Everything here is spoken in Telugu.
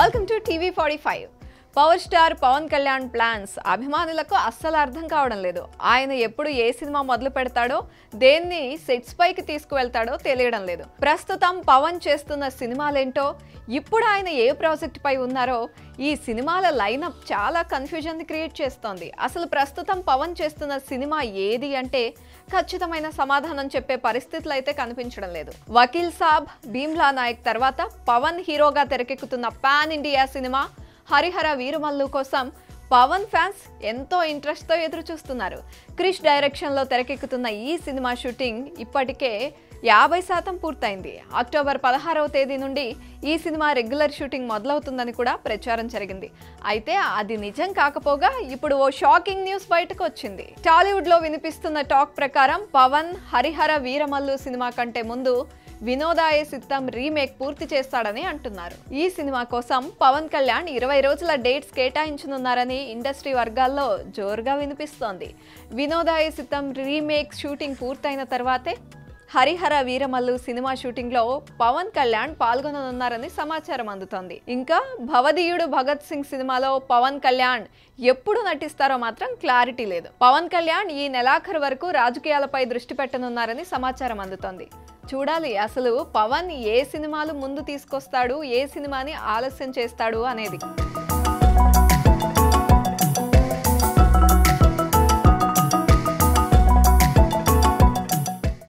welcome to TV forty five power star Pavan Kalyan plans అభిమానులకు అస్సలు అర్థం కావడం లేదు ఆయన ఎప్పుడు ఏ సినిమా మొదలు పెడతాడో దేన్ని సెట్స్ పైకి తీసుకువెళ్తాడో తెలియడం లేదు ప్రస్తుతం పవన్ చేస్తున్న సినిమాలేంటో ఇప్పుడు ఆయన ఏ ప్రాజెక్ట్ పై ఉన్నారో ఈ సినిమాల లైనప్ చాలా కన్ఫ్యూజన్ క్రియేట్ చేస్తోంది అసలు ప్రస్తుతం పవన్ చేస్తున్న సినిమా ఏది అంటే ఖచ్చితమైన సమాధానం చెప్పే పరిస్థితులు అయితే కనిపించడం లేదు వకీల్ సాబ్ భీమ్లా నాయక్ తర్వాత పవన్ హీరోగా తెరకెక్కుతున్న pan India cinema Harihara Veeramallu కోసం పవన్ ఫ్యాన్స్ ఎంతో ఇంట్రెస్ట్తో ఎదురు చూస్తున్నారు క్రిష్ డైరెక్షన్లో తెరకెక్కుతున్న ఈ సినిమా షూటింగ్ ఇప్పటికే యాభై శాతం పూర్తయింది అక్టోబర్ పదహారవ తేదీ నుండి ఈ సినిమా రెగ్యులర్ షూటింగ్ మొదలవుతుందని కూడా ప్రచారం జరిగింది అయితే అది నిజం కాకపోగా ఇప్పుడు ఓ షాకింగ్ న్యూస్ బయటకు వచ్చింది టాలీవుడ్ లో వినిపిస్తున్న టాక్ ప్రకారం పవన్ హరిహర వీరమల్లు సినిమా కంటే ముందు వినోదాయ సిద్ధం రీమేక్ పూర్తి చేస్తాడని అంటున్నారు ఈ సినిమా కోసం పవన్ కళ్యాణ్ ఇరవై రోజుల డేట్స్ కేటాయించనున్నారని ఇండస్ట్రీ వర్గాల్లో జోరుగా వినిపిస్తోంది వినోదాయ సిద్ధం రీమేక్ షూటింగ్ పూర్తయిన తర్వాతే హరిహర వీరమల్లు సినిమా షూటింగ్ లో పవన్ కళ్యాణ్ పాల్గొననున్నారని సమాచారం అందుతోంది ఇంకా భవదీయుడు భగత్ సింగ్ సినిమాలో పవన్ కళ్యాణ్ ఎప్పుడు నటిస్తారో మాత్రం క్లారిటీ లేదు పవన్ కళ్యాణ్ ఈ నెలాఖరు వరకు రాజకీయాలపై దృష్టి పెట్టనున్నారని సమాచారం అందుతోంది చూడాలి అసలు పవన్ ఏ సినిమాలు ముందు తీసుకొస్తాడు ఏ సినిమాని ఆలస్యం చేస్తాడు అనేది